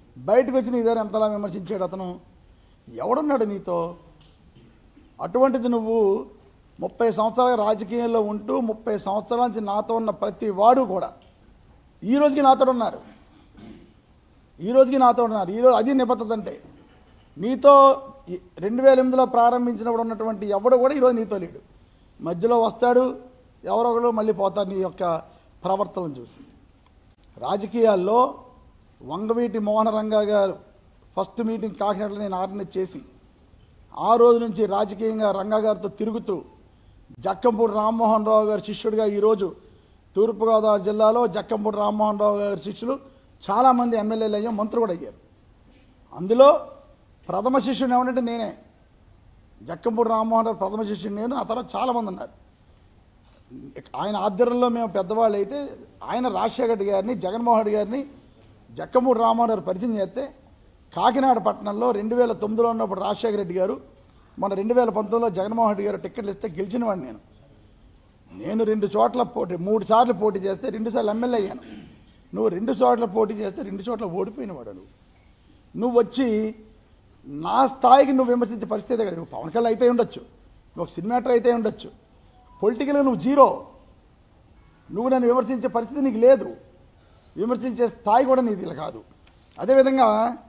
బయటకు వచ్చి నీ దగ్గర ఎంతలా విమర్శించాడు అతను ఎవడున్నాడు నీతో అటువంటిది నువ్వు ముప్పై సంవత్సరాల రాజకీయంలో ఉంటూ ముప్పై సంవత్సరాల నుంచి నాతో ఉన్న ప్రతి వాడు కూడా ఈ రోజుకి నాతో ఉన్నారు ఈ రోజుకి నాతో ఉన్నారు ఈరోజు అది నిబద్ధత అంటే నీతో ఈ- రెండు వేల ఎనిమిదిలో ప్రారంభించినప్పుడు ఉన్నటువంటి ఎవడు కూడా ఈరోజు నీతో లేడు మధ్యలో వస్తాడు ఎవరో ఒకరు మళ్ళీ పోతారు నీ యొక్క ప్రవర్తనను చూసి రాజకీయాల్లో వంగవీటి మోహన రంగా గారు ఫస్ట్ మీటింగ్ కాకినాడలో నేను ఆర్గనైజ్ చేసి ఆ రోజు నుంచి రాజకీయంగా రంగా గారితో తిరుగుతూ జక్కంపూడి రామ్మోహన్ రావు గారి శిష్యుడిగా ఈరోజు తూర్పుగోదావరి జిల్లాలో జక్కంపూడి రామ్మోహన్ రావు గారి శిష్యులు చాలామంది ఎమ్మెల్యేలు అయ్యాం మంత్రులు కూడా అయ్యారు అందులో ప్రథమ శిష్యుడు ఏమంటే నేనే జక్కంపూడి రామ్మోహన్ రావు ప్రథమ శిష్యుడు నేను ఆ తర్వాత చాలామంది ఉన్నారు ఆయన ఆధ్వర్యంలో మేము పెద్దవాళ్ళు అయితే ఆయన రాజశేఖర రెడ్డి గారిని జగన్మోహన్ రెడ్డి గారిని జక్కమూడి రామ్మోహన్ గారు పరిచయం చేస్తే కాకినాడ పట్టణంలో రెండు వేల తొమ్మిదిలో ఉన్నప్పుడు రాజశేఖర రెడ్డి గారు మన రెండు వేల పంతొమ్మిదిలో జగన్మోహన్ రెడ్డి గారు టిక్కెట్లు ఇస్తే గెలిచిన వాడిని నేను నేను రెండు చోట్ల పోటీ మూడు సార్లు పోటీ చేస్తే రెండు సార్లు ఎమ్మెల్యే అయ్యాను నువ్వు రెండు చోట్ల పోటీ చేస్తే రెండు చోట్ల ఓడిపోయిన వాడు నువ్వు నువ్వు వచ్చి నా స్థాయికి నువ్వు విమర్శించే పరిస్థితి కదా నువ్వు పవన్ కళ్యాణ్ అయితే ఉండొచ్చు నువ్వు ఒక సినిమాటర్ అయితే ఉండొచ్చు పొలిటికల్గా నువ్వు జీరో నువ్వు నన్ను విమర్శించే పరిస్థితి నీకు లేదు విమర్శించే స్థాయి కూడా నీది ఇలా కాదు అదేవిధంగా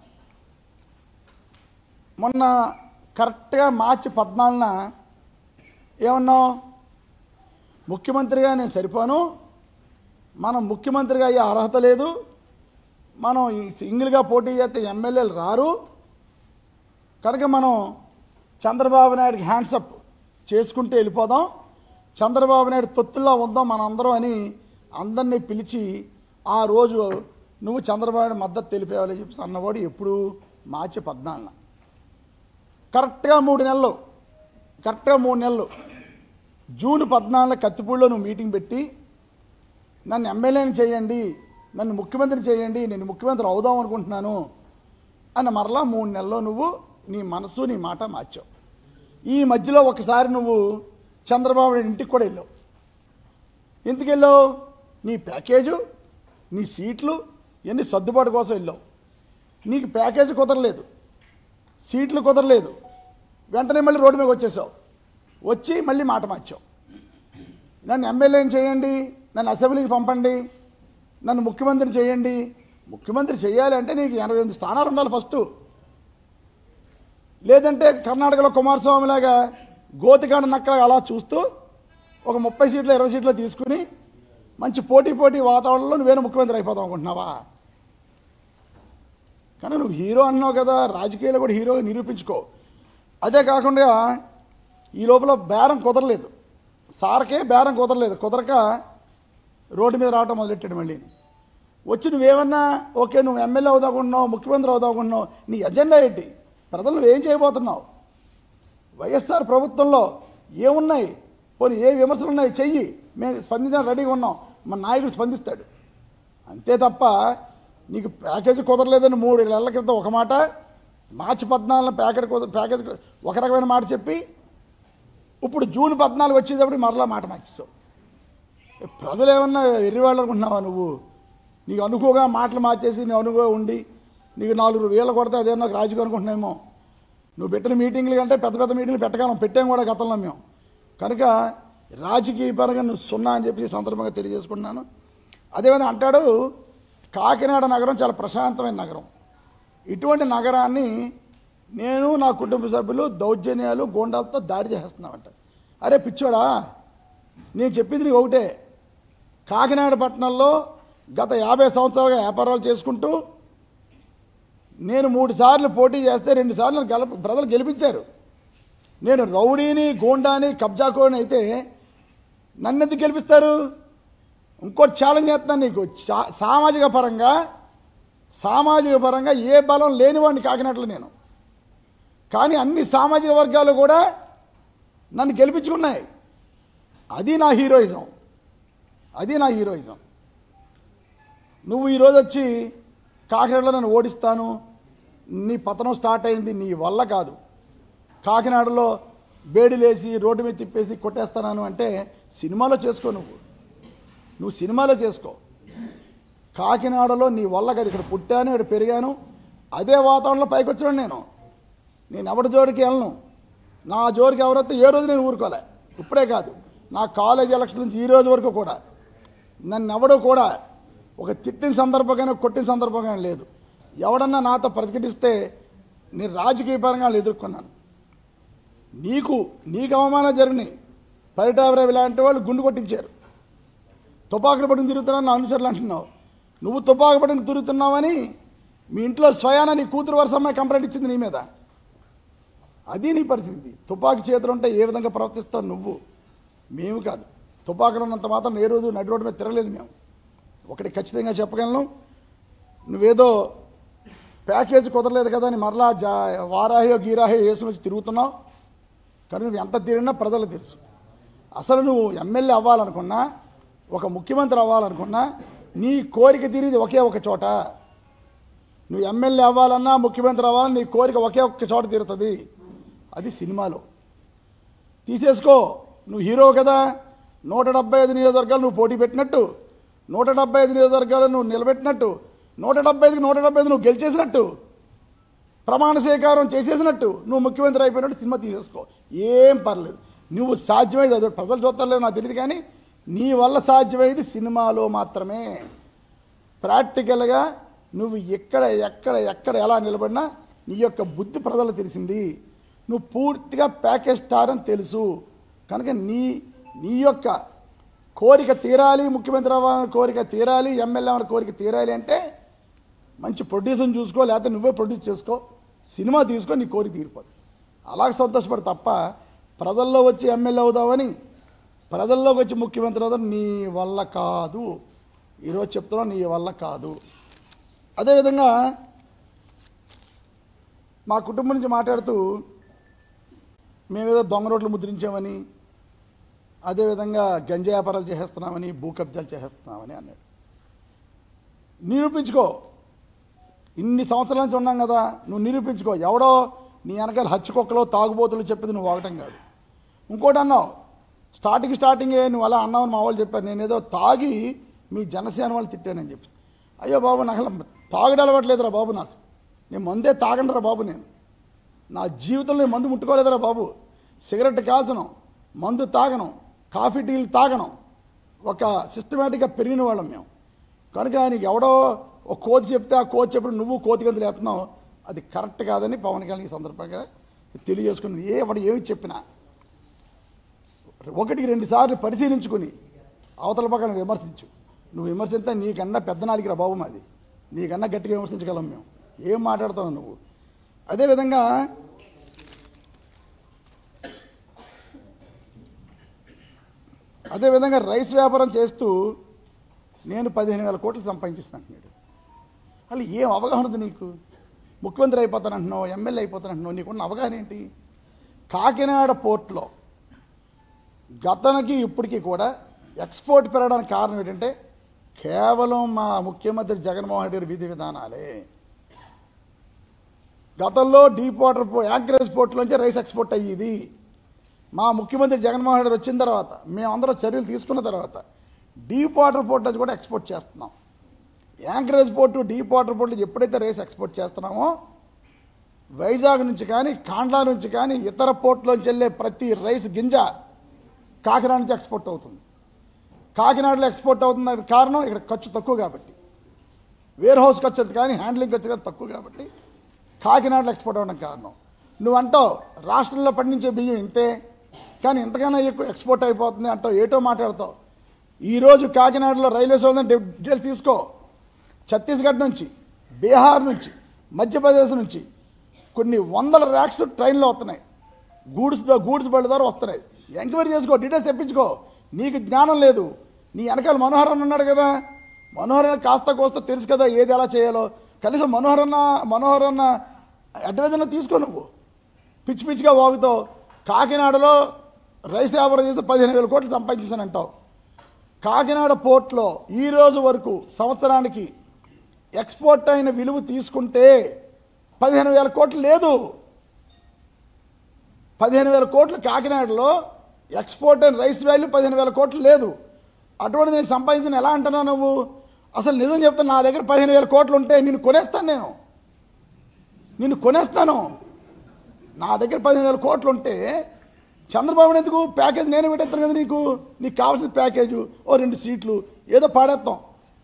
మొన్న కరెక్ట్గా మార్చి పద్నాలుగున ఏమన్నావు ముఖ్యమంత్రిగా నేను సరిపోను మనం ముఖ్యమంత్రిగా అయ్యే అర్హత లేదు మనం ఈ సింగిల్గా పోటీ చేస్తే ఎమ్మెల్యేలు రారు కనుక మనం చంద్రబాబు నాయుడికి హ్యాండ్సప్ చేసుకుంటూ వెళ్ళిపోదాం చంద్రబాబు నాయుడు తొత్తుల్లో ఉందాం మనందరం అని అందరినీ పిలిచి ఆ రోజు నువ్వు చంద్రబాబు నాయుడు మద్దతు తెలిపేవాళ్ళని చెప్పి అన్నవాడు ఎప్పుడు మార్చి పద్నాలుగున కరెక్ట్గా మూడు నెలలు కరెక్ట్గా మూడు నెలలు జూన్ పద్నాలుగు కత్తిపూడిలో నువ్వు మీటింగ్ పెట్టి నన్ను ఎమ్మెల్యేని చేయండి నన్ను ముఖ్యమంత్రిని చేయండి నేను ముఖ్యమంత్రి అవుదాం అనుకుంటున్నాను అని మరలా మూడు నెలల్లో నువ్వు నీ మనసు నీ మాట మార్చావు ఈ మధ్యలో ఒకసారి నువ్వు చంద్రబాబు నాయుడు ఇంటికి కూడా వెళ్ళావు ఎందుకు వెళ్ళావు నీ ప్యాకేజు నీ సీట్లు ఇవన్నీ సర్దుబాటు కోసం వెళ్ళావు నీకు ప్యాకేజ్ కుదరలేదు సీట్లు కుదరలేదు వెంటనే మళ్ళీ రోడ్డు మీద వచ్చేసావు వచ్చి మళ్ళీ మాట మార్చావు నన్ను ఎమ్మెల్యేని చేయండి నన్ను అసెంబ్లీకి పంపండి నన్ను ముఖ్యమంత్రిని చేయండి ముఖ్యమంత్రి చేయాలి అంటే నీకు ఎనభై ఎనిమిది స్థానాలు ఉండాలి ఫస్ట్ లేదంటే కర్ణాటకలో కుమారస్వామిలాగా గోతికాండ నక్కలాగా అలా చూస్తూ ఒక ముప్పై సీట్లు ఇరవై సీట్లు తీసుకుని మంచి పోటీ పోటీ వాతావరణంలో నువ్వేనా ముఖ్యమంత్రి అయిపోతావు అనుకుంటున్నావా కానీ నువ్వు హీరో అన్నావు కదా రాజకీయాల్లో కూడా హీరో నిరూపించుకో అదే కాకుండా ఈ లోపల బేరం కుదరలేదు సార్కే బేరం కుదరలేదు కుదరక రోడ్డు మీద రావటం మొదలెట్టాడు మళ్ళీ వచ్చి నువ్వేమన్నా ఓకే నువ్వు ఎమ్మెల్యే అవుదాకుంటున్నావు ముఖ్యమంత్రి అవుదాకుంటున్నావు నీ ఎజెండా ఏంటి ప్రజలు నువ్వేం చేయబోతున్నావు వైఎస్ఆర్ ప్రభుత్వంలో ఏమున్నాయి పోనీ ఏ విమర్శలు ఉన్నాయి చెయ్యి మేము స్పందించడానికి రెడీగా ఉన్నాం మన నాయకుడు స్పందిస్తాడు అంతే తప్ప నీకు ప్యాకేజీ కుదరలేదని మూడు నెలల క్రితం ఒక మాట మార్చి పద్నాలుగున ప్యాకెట్ కుద ప్యాకేజ్ కు- ఒక రకమైన మాట చెప్పి ఇప్పుడు జూన్ పద్నాలుగు వచ్చేటప్పుడు మరలా మాట మార్చేస్తావు ప్రజలు ఏమన్నా ఎర్రివాళ్ళు అనుకుంటున్నావా నువ్వు నీకు అనుకోగా మాటలు మార్చేసి నువ్వు అనుకో ఉండి నీకు నాలుగు వేలు కొడితే అదేమన్నా రాజకీయం అనుకుంటున్నామో నువ్వు పెట్టిన మీటింగ్లు కంటే పెద్ద పెద్ద మీటింగ్లు పెట్టగలం పెట్టాం కూడా గతంలో మేము కనుక రాజకీయ పరంగా నువ్వు సున్నా అని చెప్పి ఈ సందర్భంగా తెలియజేసుకుంటున్నాను అదేవిధంగా అంటాడు కాకినాడ నగరం చాలా ప్రశాంతమైన నగరం ఇటువంటి నగరాన్ని నేను నా కుటుంబ సభ్యులు దౌర్జన్యాలు గోండాలతో దాడి చేస్తున్నామంట అరే పిచ్చోడా నేను చెప్పింది నీకు ఒకటే కాకినాడ పట్టణంలో గత యాభై సంవత్సరాలుగా వ్యాపారాలు చేసుకుంటూ నేను మూడు సార్లు పోటీ చేస్తే రెండు సార్లు నన్ను గెల ప్రజలు గెలిపించారు నేను రౌడీని గోండాని కబ్జాకోని అయితే నన్ను ఎందుకు గెలిపిస్తారు ఇంకోటి ఛాలెంజ్ చేస్తున్నాను నీకు చా- సామాజిక పరంగా సామాజిక పరంగా ఏ బలం లేనివాడిని కాకినట్లు నేను కానీ అన్ని సామాజిక వర్గాలు కూడా నన్ను గెలిపించుకున్నాయి అది నా హీరోయిజం అది నా హీరోయిజం నువ్వు ఈరోజు వచ్చి కాకినాడలో నన్ను ఓడిస్తాను నీ పతనం స్టార్ట్ అయింది నీ వల్ల కాదు కాకినాడలో బేడిలేసి రోడ్డు మీద తిప్పేసి కొట్టేస్తాను అంటే సినిమాలో చేసుకో నువ్వు నువ్వు సినిమాలో చేసుకో కాకినాడలో నీ వల్ల కాదు ఇక్కడ పుట్టాను ఇక్కడ పెరిగాను అదే వాతావరణంలో పైకి వచ్చాను నేను నేను ఎవరి జోడికి వెళ్ళను నా జోడికి ఎవరైతే ఏ రోజు నేను ఊరుకోలే ఇప్పుడే కాదు నా కాలేజ్ ఎలక్షన్ నుంచి ఈ రోజు వరకు కూడా నన్ను ఎవడు కూడా ఒక తిట్టిన సందర్భంగానే కొట్టిన సందర్భంగానే లేదు ఎవడన్నా నాతో ప్రతిఘటిస్తే నేను రాజకీయ పరంగా వాళ్ళు ఎదుర్కొన్నాను నీకు నీకు అవమానం జరిగినాయి పరిటావరావు ఇలాంటి వాళ్ళు గుండు కొట్టించారు తుపాకులు పట్టుకుని తిరుగుతున్నావు నా అనుచరులు అంటున్నావు నువ్వు తుపాకు పట్టుకుని తిరుగుతున్నావని మీ ఇంట్లో స్వయాన నీ కూతురు వరుస అమ్మాయి కంప్లైంట్ ఇచ్చింది నీ మీద అది నీ పరిస్థితి తుపాకీ చేతులు ఉంటే ఏ విధంగా ప్రవర్తిస్తావు నువ్వు మేము కాదు తుపాకులు ఉన్నంత మాత్రం ఏ రోజు నడి రోడ్డు మీద తిరగలేదు మేము ఒకటి ఖచ్చితంగా చెప్పగలను నువ్వేదో ప్యాకేజ్ కుదరలేదు కదా అని మరలా జా వారాహో గీరాహో వేసుకుని వచ్చి తిరుగుతున్నావు కానీ నువ్వు ఎంత తిరిగినా ప్రజలకు తెలుసు అసలు నువ్వు ఎమ్మెల్యే అవ్వాలనుకున్నా ఒక ముఖ్యమంత్రి అవ్వాలనుకున్నా నీ కోరిక తీరేది ఒకే ఒక చోట నువ్వు ఎమ్మెల్యే అవ్వాలన్నా ముఖ్యమంత్రి అవ్వాలన్నా నీ కోరిక ఒకే ఒక్క చోట తీరుతుంది అది సినిమాలో తీసేసుకో నువ్వు హీరో కదా నూట డెబ్బై ఐదు నియోజకవర్గాలు నువ్వు పోటీ పెట్టినట్టు నూట డెబ్బై ఐదు నియోజకవర్గాలు నువ్వు నిలబెట్టినట్టు నూట డెబ్బై ఐదుకి నూట డెబ్బై ఐదు నువ్వు గెలిచేసినట్టు ప్రమాణ స్వీకారం చేసేసినట్టు నువ్వు ముఖ్యమంత్రి అయిపోయినట్టు సినిమా తీసేసుకో ఏం పర్లేదు నువ్వు సాధ్యమైంది అది ప్రజలు చూస్తలేదు నాకు తెలియదు కానీ నీ వల్ల సాధ్యమైంది సినిమాలో మాత్రమే ప్రాక్టికల్గా నువ్వు ఎక్కడ ఎక్కడ ఎక్కడ ఎలా నిలబడినా నీ యొక్క బుద్ధి ప్రజలకు తెలిసింది నువ్వు పూర్తిగా ప్యాకేజ్ స్టార్ అని తెలుసు కనుక నీ నీ యొక్క కోరిక తీరాలి ముఖ్యమంత్రి అవ్వాలని కోరిక తీరాలి ఎమ్మెల్యే అవ్వాలని కోరిక తీరాలి అంటే మంచి ప్రొడ్యూసర్ని చూసుకో లేకపోతే నువ్వే ప్రొడ్యూస్ చేసుకో సినిమా తీసుకో నీ కోరిక తీరిపోదు అలాగ సంతోషపడు తప్ప ప్రజల్లో వచ్చి ఎమ్మెల్యే అవుదామని ప్రజల్లోకి వచ్చి ముఖ్యమంత్రి అవుదాం నీ వల్ల కాదు ఈరోజు చెప్తున్నా నీ వల్ల కాదు అదేవిధంగా మా కుటుంబం నుంచి మాట్లాడుతూ మేమేదో దొంగ రోడ్లు ముద్రించామని అదేవిధంగా గంజా వ్యాపారాలు చేసేస్తున్నామని భూ కబ్జాలు చేసేస్తున్నామని అన్నాడు నిరూపించుకో ఇన్ని సంవత్సరాల నుంచి ఉన్నాం కదా నువ్వు నిరూపించుకో ఎవడో నీ వెనకాల హచ్చుకొక్కలో తాగుబోతులు చెప్పేది నువ్వు ఒకటం కాదు ఇంకోటి అన్నావు స్టార్టింగ్ స్టార్టింగే నువ్వు అలా అన్నావని మా వాళ్ళు చెప్పారు నేనేదో తాగి మీ జనసేన వాళ్ళు తిట్టానని చెప్పి అయ్యో బాబు నాకు అసలు తాగడం అలవాట్లేదురా బాబు నాకు నేను మందే తాగండిరా బాబు నేను నా జీవితంలో నేను మందు ముట్టుకోలేదురా బాబు సిగరెట్ కాల్చను మందు తాగను కాఫీ టీలు తాగను ఒక సిస్టమేటిక్గా పెరిగిన వాళ్ళం మేము కనుక ఆయనకి ఎవడో ఒక కోతి చెప్తే ఆ కోతి చెప్పిన నువ్వు కోతి గంతులు వేస్తున్నావు అది కరెక్ట్ కాదని పవన్ కళ్యాణ్ ఈ సందర్భంగా తెలియజేసుకుని ఏ వాడు ఏమి చెప్పినా ఒకటికి రెండు సార్లు పరిశీలించుకుని అవతల పక్కన విమర్శించు నువ్వు విమర్శిస్తే నీకన్నా పెద్ద నాలికి బాబు మాది నీకన్నా గట్టిగా విమర్శించగలం మేము ఏం మాట్లాడుతున్నావు నువ్వు అదేవిధంగా అదేవిధంగా రైస్ వ్యాపారం చేస్తూ నేను పదిహేను వేల కోట్లు సంపాదించేస్తాను అసలు ఏం అవగాహన ఉంది నీకు ముఖ్యమంత్రి అయిపోతానంటున్నావు ఎమ్మెల్యే అయిపోతానంటున్నావు నీకున్న అవగాహన ఏంటి కాకినాడ పోర్ట్లో గతానికి ఇప్పటికీ కూడా ఎక్స్పోర్ట్ పెరగడానికి కారణం ఏంటంటే కేవలం మా ముఖ్యమంత్రి జగన్మోహన్ రెడ్డి గారి విధి విధానాలే గతంలో డీప్ వాటర్ పో- యాంకరేజ్ పోర్ట్లోంచి రైస్ ఎక్స్పోర్ట్ అయ్యేది మా ముఖ్యమంత్రి జగన్మోహన్ రెడ్డి వచ్చిన తర్వాత మేమందరం చర్యలు తీసుకున్న తర్వాత డీప్ వాటర్ పోర్ట్ నుంచి కూడా ఎక్స్పోర్ట్ చేస్తున్నాం anchorage port deep water port నుంచి ఎప్పుడైతే రైస్ ఎక్స్పోర్ట్ చేస్తున్నామో వైజాగ్ నుంచి కానీ కాండ్లా నుంచి కానీ ఇతర పోర్ట్లోంచి వెళ్ళే ప్రతి రైస్ గింజ కాకినాడ నుంచి ఎక్స్పోర్ట్ అవుతుంది కాకినాడలో ఎక్స్పోర్ట్ అవుతుంది కారణం ఇక్కడ ఖర్చు తక్కువ కాబట్టి వేర్ హౌస్ ఖర్చు అంత కానీ హ్యాండ్లింగ్ ఖర్చు కానీ తక్కువ కాబట్టి కాకినాడలో ఎక్స్పోర్ట్ అవ్వడం కారణం నువ్వు అంటావు రాష్ట్రంలో పండించే బియ్యం ఇంతే కానీ ఇంతకన్నా ఎక్కువ ఎక్స్పోర్ట్ అయిపోతుంది అంటావు ఏటో మాట్లాడతావు ఈరోజు కాకినాడలో రైల్వే సోదం డీటెయిల్స్ తీసుకో ఛత్తీస్గఢ్ నుంచి బీహార్ నుంచి మధ్యప్రదేశ్ నుంచి కొన్ని వందల ర్యాక్స్ ట్రైన్లో వస్తున్నాయి గూడ్స్ గూడ్స్ బళ్ళ ద్వారా వస్తున్నాయి ఎంక్వైరీ చేసుకో డీటెయిల్స్ తెప్పించుకో నీకు జ్ఞానం లేదు నీ వెనకాల మనోహరన్ ఉన్నాడు కదా మనోహరన్ కాస్త కోస్త తెలుసు కదా ఏది ఎలా చేయాలో కనీసం మనోహరన్న మనోహరన్న అడ్వైజర్లో తీసుకో నువ్వు పిచ్చి పిచ్చిగా వాగుతావు కాకినాడలో రైస్ వ్యాపారం చేస్తే పదిహేను వేల కోట్లు సంపాదించానంటావు కాకినాడ పోర్ట్లో ఈ రోజు వరకు సంవత్సరానికి ఎక్స్పోర్ట్ అయిన విలువ తీసుకుంటే పదిహేను వేల కోట్లు లేదు పదిహేను వేల కోట్లు కాకినాడలో ఎక్స్పోర్ట్ అయిన రైస్ వాల్యూ పదిహేను వేల కోట్లు లేదు అటువంటి నేను సంపాదించిన ఎలా అంటున్నావు నువ్వు అసలు నిజం చెప్తా నా దగ్గర పదిహేను వేల కోట్లు ఉంటే నేను కొనేస్తాను నేను నిన్ను కొనేస్తాను నా దగ్గర పదిహేను వేల కోట్లు ఉంటే చంద్రబాబు ఎందుకు ప్యాకేజ్ నేనే పెట్టేస్తాను కదా నీకు నీకు కావాల్సిన ప్యాకేజు ఓ రెండు సీట్లు ఏదో పాడేస్తాం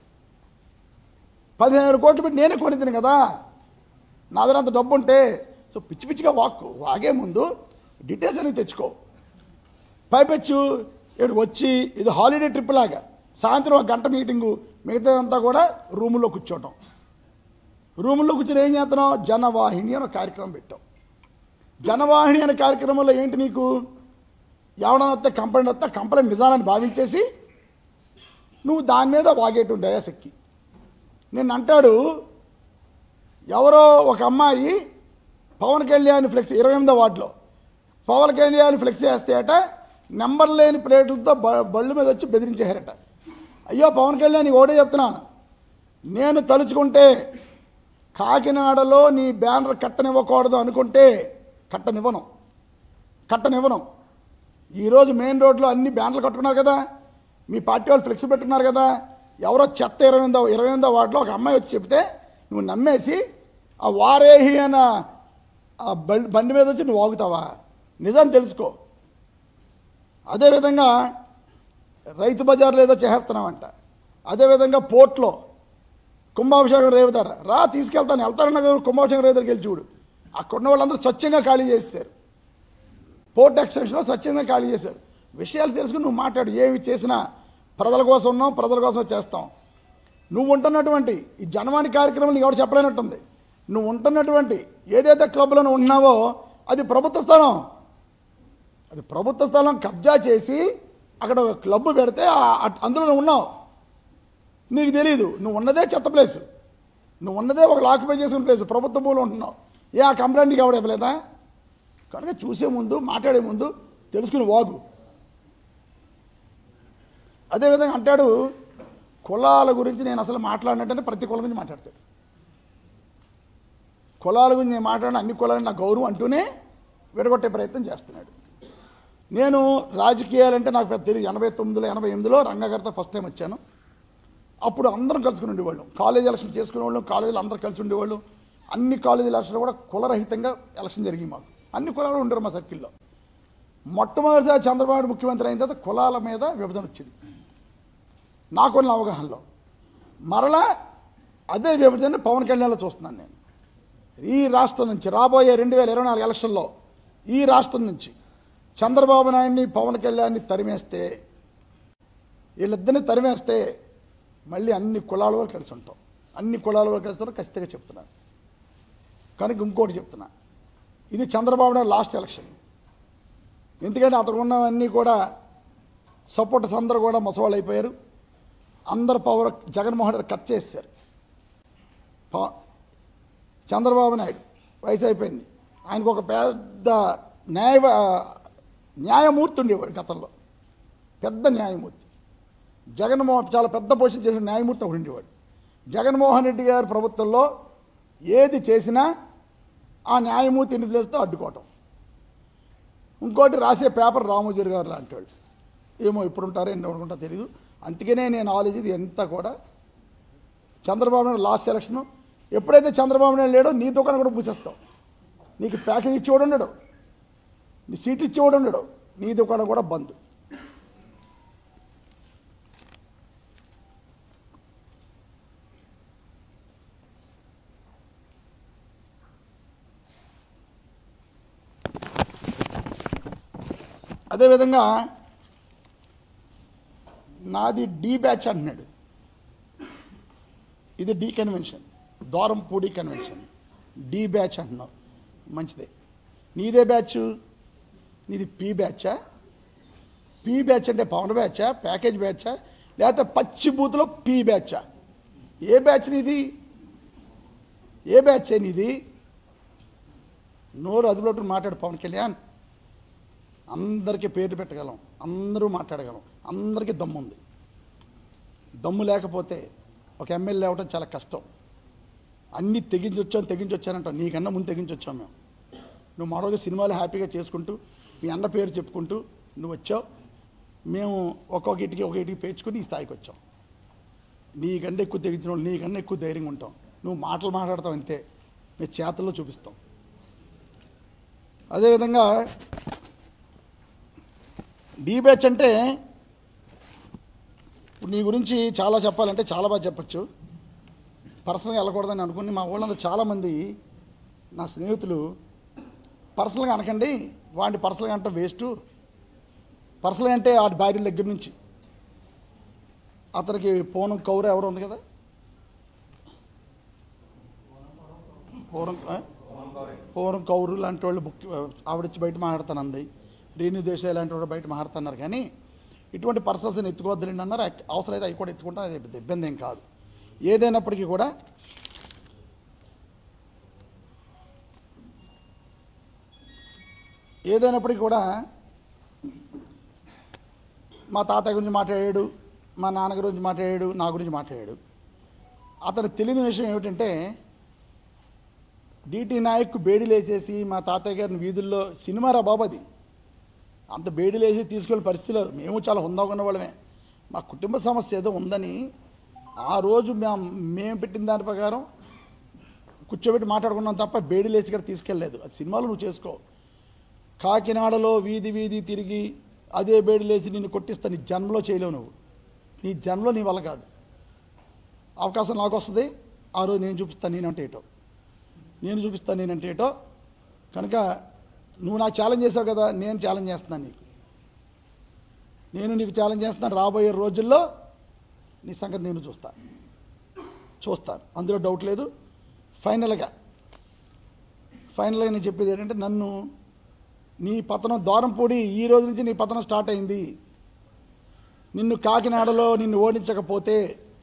పదిహేను వేల కోట్లు పెట్టి నేనే కొనిద్దాను కదా నా దగ్గర అంత డబ్బు ఉంటే సో పిచ్చి పిచ్చిగా వాక్కు వాగే ముందు డీటెయిల్స్ అనేవి తెచ్చుకో పైపెచ్చు ఇక్కడ వచ్చి ఇది హాలిడే ట్రిప్ లాగా సాయంత్రం ఒక గంట మీటింగు మిగతాదంతా కూడా రూముల్లో కూర్చోవటం రూముల్లో కూర్చొని ఏం చేస్తున్నావు జనవాహిని అనే కార్యక్రమం పెట్టాం జనవాహిని అనే కార్యక్రమంలో ఏంటి నీకు ఎవడన్నా వస్తే కంప్లైంట్ వస్తే కంప్లైంట్ నిజాలని భావించేసి నువ్వు దాని మీద వాగేటుంటాయా సెక్కి నిన్న అంటాడు ఎవరో ఒక అమ్మాయి పవన్ కళ్యాణ్ ఫ్లెక్స్ ఇరవై ఎనిమిదో వార్డులో పవన్ కళ్యాణ్ ఫ్లెక్స్ వేస్తే అట నెంబర్ లేని ప్లేట్లతో బ- బళ్ళు మీద వచ్చి బెదిరించేశారట అయ్యో పవన్ కళ్యాణ్ నీకు ఒకటే చెప్తున్నాను నేను తలుచుకుంటే కాకినాడలో నీ బ్యానర్ కట్టనివ్వకూడదు అనుకుంటే కట్టనివ్వను కట్టనివ్వను ఈరోజు మెయిన్ రోడ్లో అన్ని బ్యానర్లు కట్టుకున్నారు కదా మీ పార్టీ వాళ్ళు ఫ్లెక్స్ పెట్టుకున్నారు కదా ఎవరో చెత్త ఇరవై ఎనిమిదో ఇరవై ఎనిమిదో వార్డులో ఒక అమ్మాయి వచ్చి చెప్తే నువ్వు నమ్మేసి ఆ వారేహి అన్న ఆ బం- బండి మీద వచ్చి నువ్వు వాగుతావా నిజం తెలుసుకో అదేవిధంగా రైతు బజార్లో ఏదో చేస్తున్నావంట అదేవిధంగా పోర్ట్లో కుంభాభిషేకం రేవుతారు రా తీసుకెళ్తాను వెళ్తారన్న కదా కుంభాభిషేకం రేవుతారికి వెళ్ళి చూడు అక్కడ ఉన్న వాళ్ళందరూ స్వచ్ఛంగా ఖాళీ చేశారు పోర్ట్ ఎక్స్టెన్షన్లో స్వచ్ఛంగా ఖాళీ చేశారు విషయాలు తెలుసుకుని నువ్వు మాట్లాడు ఏమి చేసినా ప్రజల కోసం ఉన్నాం ప్రజల కోసం చేస్తాం నువ్వు ఉంటున్నటువంటి ఈ జనవాణి కార్యక్రమం నీకు ఎవరు చెప్పలేనట్టుంది నువ్వు ఉంటున్నటువంటి ఏదైతే క్లబ్లో నువ్వు ఉన్నావో అది ప్రభుత్వ స్థలం అది ప్రభుత్వ స్థలం కబ్జా చేసి అక్కడ ఒక క్లబ్ పెడితే ఆ- అట్- అందులో నువ్వు ఉన్నావు నీకు తెలియదు నువ్వు ఉన్నదే చెత్త ప్లేస్ నువ్వు ఉన్నదే ఒక లాక్పై చేసుకున్న ప్లేస్ ప్రభుత్వ భూములు ఉంటున్నావు ఏ ఆ కంప్లైంట్ నీకు ఎవడ ఇవ్వలేదా కనుక చూసే ముందు మాట్లాడే ముందు తెలుసుకుని వాగు అదేవిధంగా అంటాడు కులాల గురించి నేను అసలు మాట్లాడినట్టనే ప్రతి కులం గురించి మాట్లాడతాడు కులాల గురించి నేను మాట్లాడిన అన్ని కులాలు నా గౌరవం అంటూనే విడగొట్టే ప్రయత్నం చేస్తున్నాడు నేను రాజకీయాలంటే నాకు పెద్ద తెలియదు ఎనభై తొమ్మిదిలో ఎనభై ఎనిమిదిలో రంగగారితో ఫస్ట్ టైం వచ్చాను అప్పుడు అందరం కలుసుకుని ఉండేవాళ్ళం కాలేజ్ ఎలక్షన్ చేసుకునేవాళ్ళం కాలేజీలో అందరూ కలిసి ఉండేవాళ్ళు అన్ని కాలేజీ ఎలక్షన్లు కూడా కులరహితంగా ఎలక్షన్ జరిగింది మాకు అన్ని కులాలు ఉండరు మా సర్కిల్లో మొట్టమొదటిసారి చంద్రబాబు నాయుడు ముఖ్యమంత్రి అయిన తర్వాత కులాల మీద విభజన వచ్చింది నాకున్న అవగాహనలో మరలా అదే విభజన పవన్ కళ్యాణ్లో చూస్తున్నాను నేను ఈ రాష్ట్రం నుంచి రాబోయే రెండు వేల ఇరవై నాలుగు ఎలక్షన్లో ఈ రాష్ట్రం నుంచి చంద్రబాబు నాయుడిని పవన్ కళ్యాణ్ని తరిమేస్తే వీళ్ళిద్దరిని తరిమేస్తే మళ్ళీ అన్ని కులాల వరకు కలిసి ఉంటాం అన్ని కులాల వరకు కలిసి ఉంటాం ఖచ్చితంగా చెప్తున్నాను కనుక ఇంకోటి చెప్తున్నా ఇది చంద్రబాబు నాయుడు లాస్ట్ ఎలక్షన్ ఎందుకంటే అతను ఉన్నవన్నీ కూడా సపోర్టర్స్ అందరూ కూడా ముసవాళ్ళు అయిపోయారు అందరు పవర్ జగన్మోహన్ రెడ్డి కట్ చేశారు ప- చంద్రబాబు నాయుడు వయసు అయిపోయింది ఆయనకు ఒక పెద్ద న్యాయ న్యాయమూర్తి ఉండేవాడు గతంలో పెద్ద న్యాయమూర్తి జగన్మోహన్ చాలా పెద్ద పొజిషన్ చేసిన న్యాయమూర్తి ఒకడు ఉండేవాడు జగన్మోహన్ రెడ్డి గారి ప్రభుత్వంలో ఏది చేసినా ఆ న్యాయమూర్తి ఇన్ఫ్లుయెన్స్తో అడ్డుకోవటం ఇంకోటి రాసే పేపర్ రామోజీరావు గారు లాంటి వాళ్ళు ఏమో ఇప్పుడు ఉంటారో ఎన్ని అనుకుంటా తెలియదు అందుకనే నేను ఆలోచించి ఎంత కూడా చంద్రబాబు నాయుడు లాస్ట్ ఎలక్షన్ ఎప్పుడైతే చంద్రబాబు నాయుడు లేడో నీ దుకాణం కూడా మూసేస్తావు నీకు ప్యాకేజ్ ఇచ్చేవాడు ఉండడు నీ సీట్ ఇచ్చేవాడు ఉండడు నీ దుకాణం కూడా బంద్ అదేవిధంగా నాది డి బ్యాచ్ అంటున్నాడు ఇది D convention Dwarampudi convention D batch అంటున్నావు మంచిదే నీదే బ్యాచ్ నీది పి బ్యాచా పి బ్యాచ్ అంటే పవన్ బ్యాచా ప్యాకేజ్ బ్యాచా లేకపోతే పచ్చి బూత్లో పి బ్యాచా ఏ బ్యాచ్ నీది ఏ బ్యాచ్ నీది నోరు అదులోటు మాట్లాడు పవన్ కళ్యాణ్ అందరికీ పేర్లు పెట్టగలం అందరూ మాట్లాడగలం అందరికీ దమ్ము ఉంది దమ్ము లేకపోతే ఒక ఎమ్మెల్యే అవ్వటం చాలా కష్టం అన్నీ తెగించి వచ్చాం తెగించి వచ్చానంటాం నీకన్నా ముందు తెగించి వచ్చాం మేము నువ్వు మరొక సినిమాలు హ్యాపీగా చేసుకుంటూ మీ అన్న పేరు చెప్పుకుంటూ నువ్వు వచ్చావు మేము ఒక్కొక్క ఇంటికి ఒక ఇంటికి పేర్చుకుని ఈ స్థాయికి వచ్చాం నీకన్నా ఎక్కువ తెగించిన వాళ్ళు నీకన్నా ఎక్కువ ధైర్యంగా ఉంటాం నువ్వు మాటలు మాట్లాడతావు అంతే మీ చేతల్లో చూపిస్తాం అదేవిధంగా డీ బ్యాచ్ అంటే ఇప్పుడు నీ గురించి చాలా చెప్పాలంటే చాలా బాగా చెప్పచ్చు పర్సనల్గా వెళ్ళకూడదని అనుకుని మా వాళ్ళందరూ చాలామంది నా స్నేహితులు పర్సనల్గా అనకండి వాడిని పర్సనల్గా అంటే వేస్ట్ పర్సనల్గా అంటే వాడి భార్య దగ్గర నుంచి అతనికి పూనం కౌర ఎవరు ఉంది కదా పూరం ఆ? పూర్వం కౌరు లాంటి వాళ్ళు బుక్ ఆవిడొచ్చి బయట మాట్లాడతాను అంది రేణు దేశాయ్ లాంటి వాళ్ళు బయట మాట్లాడుతున్నారు కానీ ఇటువంటి పర్సన్స్ని ఎత్తుకోవద్దులేండి అన్నారు అవసరమైతే అవి కూడా ఎత్తుకుంటాం అది పెద్ద ఇబ్బంది ఏం కాదు ఏదైనప్పటికీ కూడా ఏదైనప్పటికీ కూడా మా తాతయ్య గురించి మాట్లాడాడు మా నాన్న గురించి మాట్లాడాడు నా గురించి మాట్లాడాడు అతను తెలియని విషయం ఏమిటంటే డిటి నాయక్ బేడీలేసేసి మా తాతయ్య గారిని వీధుల్లో సినిమా రా బాబు అది అంత బేడీలేసి తీసుకెళ్ళే పరిస్థితి లేదు మేము చాలా హుందాగా ఉన్న వాళ్ళమే మా కుటుంబ సమస్య ఏదో ఉందని ఆ రోజు మేము మేము పెట్టిన దాని ప్రకారం కూర్చోబెట్టి మాట్లాడుకున్నాం తప్ప బేడీలేసి ఇక్కడ తీసుకెళ్ళలేదు అది సినిమాలు నువ్వు చేసుకో కాకినాడలో వీధి వీధి తిరిగి అదే బేడీలేసి నిన్ను కొట్టిస్తా నీ జన్మలో చేయలేవు నువ్వు నీ జన్మలో నీ వల్ల కాదు అవకాశం నాకు వస్తుంది ఆ రోజు నేను చూపిస్తాను నేనంటే ఏటో నేను చూపిస్తాను నేనంటే ఏటో కనుక నువ్వు నాకు ఛాలెంజ్ చేసావు కదా నేను ఛాలెంజ్ చేస్తున్నాను నీకు నేను నీకు ఛాలెంజ్ చేస్తున్నాను రాబోయే రోజుల్లో నీ సంగతి నేను చూస్తాను చూస్తాను అందులో డౌట్ లేదు ఫైనల్గా ఫైనల్గా నేను చెప్పేది ఏంటంటే నన్ను నీ పతనం దూరంపూడి ఈ రోజు నుంచి నీ పతనం స్టార్ట్ అయింది నిన్ను కాకినాడలో నిన్ను ఓడించకపోతే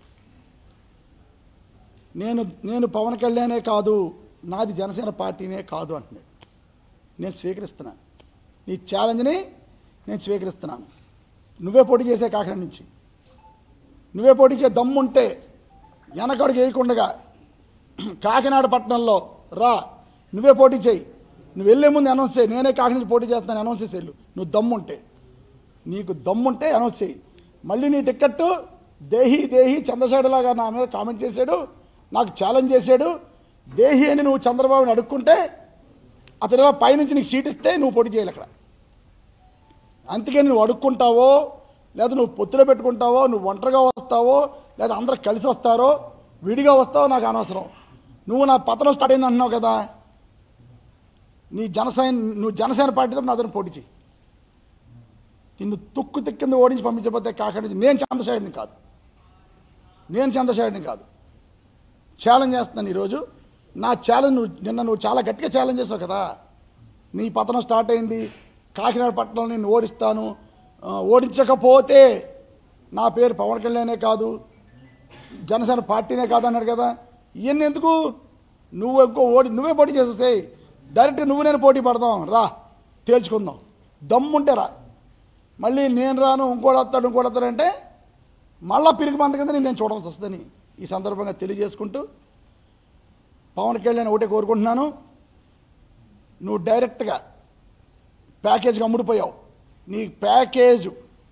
నేను నేను పవన్ కళ్యాణే కాదు నాది జనసేన పార్టీనే కాదు అంటున్నాడు నేను స్వీకరిస్తున్నాను నీ ఛాలెంజ్ని నేను స్వీకరిస్తున్నాను నువ్వే పోటీ చేసే కాకినాడ నుంచి నువ్వే పోటీ చేసే దమ్ముంటే వెనకడుగు వేయకుండగా కాకినాడ పట్టణంలో రా నువ్వే పోటీ చేయి నువ్వు వెళ్ళే ముందు అనౌన్స్ చేయి నేనే కాకినాడ నుంచి పోటీ చేస్తాను అనౌన్స్ చేసి వెళ్ళు నువ్వు దమ్ముంటే నీకు దమ్ముంటే అనౌన్స్ చేయి మళ్ళీ నీ టిక్కెట్టు దేహి దేహి చంద్రశేఖరలాగా నా మీద కామెంట్ చేశాడు నాకు ఛాలెంజ్ చేశాడు దేహి అని నువ్వు చంద్రబాబుని అడుక్కుంటే అతను ఇలా పైనుంచి నీకు సీట్ ఇస్తే నువ్వు పోటీ చేయాలి అక్కడ అందుకే నువ్వు అడుక్కుంటావో లేదా నువ్వు పొత్తులో పెట్టుకుంటావో నువ్వు ఒంటరిగా వస్తావో లేదా అందరూ కలిసి వస్తారో విడిగా వస్తావో నాకు అనవసరం నువ్వు నా పతనం స్టార్ట్ అయింది అంటున్నావు కదా నీ జనసేన నువ్వు జనసేన పార్టీతో నా అతను పోటీ చేయి నిన్ను తుక్కు తిక్కింది ఓడించి పంపించకపోతే కాకినాడ నుంచి నేను చంద్రశేఖర్ని కాదు నేను చంద్రశేఖర్ని కాదు ఛాలెంజ్ చేస్తున్నాను ఈరోజు నా ఛాలెంజ్ నువ్వు నిన్న నువ్వు చాలా గట్టిగా ఛాలెంజ్ చేసావు కదా నీ పతనం స్టార్ట్ అయింది కాకినాడ పట్టణంలో నేను ఓడిస్తాను ఆ, ఓడించకపోతే నా పేరు పవన్ కళ్యాణే కాదు జనసేన పార్టీనే కాదు అన్నాడు కదా ఇవన్నీ ఎందుకు నువ్వు ఇంకో ఓడి నువ్వే పోటీ చేసేస్తాయి డైరెక్ట్ నువ్వు నేను పోటీ పడదాం రా తేల్చుకుందాం దమ్ముంటే రా మళ్ళీ నేను రాను ఇంకోటి వస్తాడు ఇంకోటి వస్తాడంటే మళ్ళా పిరిగి మంద కింద నేను చూడాల్సి వస్తుందని ఈ సందర్భంగా తెలియజేసుకుంటూ పవన్ కళ్యాణ్ ఒకటే కోరుకుంటున్నాను నువ్వు డైరెక్ట్గా ప్యాకేజ్కి అమ్ముడిపోయావు నీ ప్యాకేజ్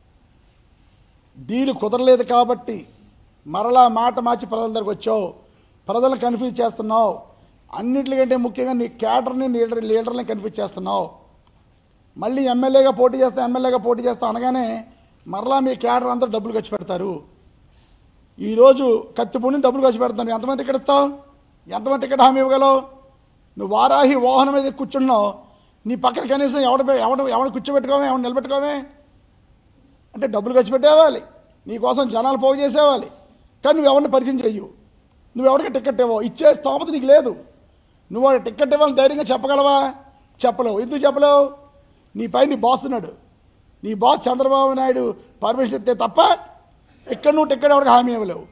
డీలు కుదరలేదు కాబట్టి మరలా మాట మార్చి ప్రజల దగ్గరకు వచ్చావు ప్రజలను కన్ఫ్యూజ్ చేస్తున్నావు అన్నిటికంటే ముఖ్యంగా నీ క్యాడర్ని లీడర్ లీడర్ని కన్ఫ్యూజ్ చేస్తున్నావు మళ్ళీ ఎమ్మెల్యేగా పోటీ చేస్తా ఎమ్మెల్యేగా పోటీ చేస్తా అనగానే మరలా మీ క్యాడర్ అంతా డబ్బులు ఖర్చు పెడతారు ఈరోజు కత్తిపూడిని డబ్బులు ఖర్చు పెడతాను ఎంతమంది టికెట్ ఇస్తావు ఎంతమంది టికెట్ హామీ ఇవ్వగలవు నువ్వు వారాహి వాహనం మీద కూర్చున్నావు నీ పక్కన కనీసం ఎవడ ఎవడ ఎవడ కూర్చోబెట్టుకోవే ఎవడ నిలబెట్టుకోవే అంటే డబ్బులు ఖర్చు పెట్టేవాలి నీకోసం జనాలు పోగు చేసేవాలి కానీ నువ్వు ఎవరిని పరిచయం చెయ్యు నువ్వు ఎవరికి టికెట్ ఇవ్వవు ఇచ్చే స్తోమత నీకు లేదు నువ్వు వాడికి టికెట్ ఇవ్వాలని ధైర్యంగా చెప్పగలవా చెప్పలేవు ఎందుకు చెప్పలేవు నీ పై నీ బాస్ ఉన్నాడు నీ బాస్ చంద్రబాబు నాయుడు పర్మిషన్ ఇస్తే తప్ప ఇక్కడ నువ్వు టికెట్ ఎవరికి హామీ ఇవ్వలేవు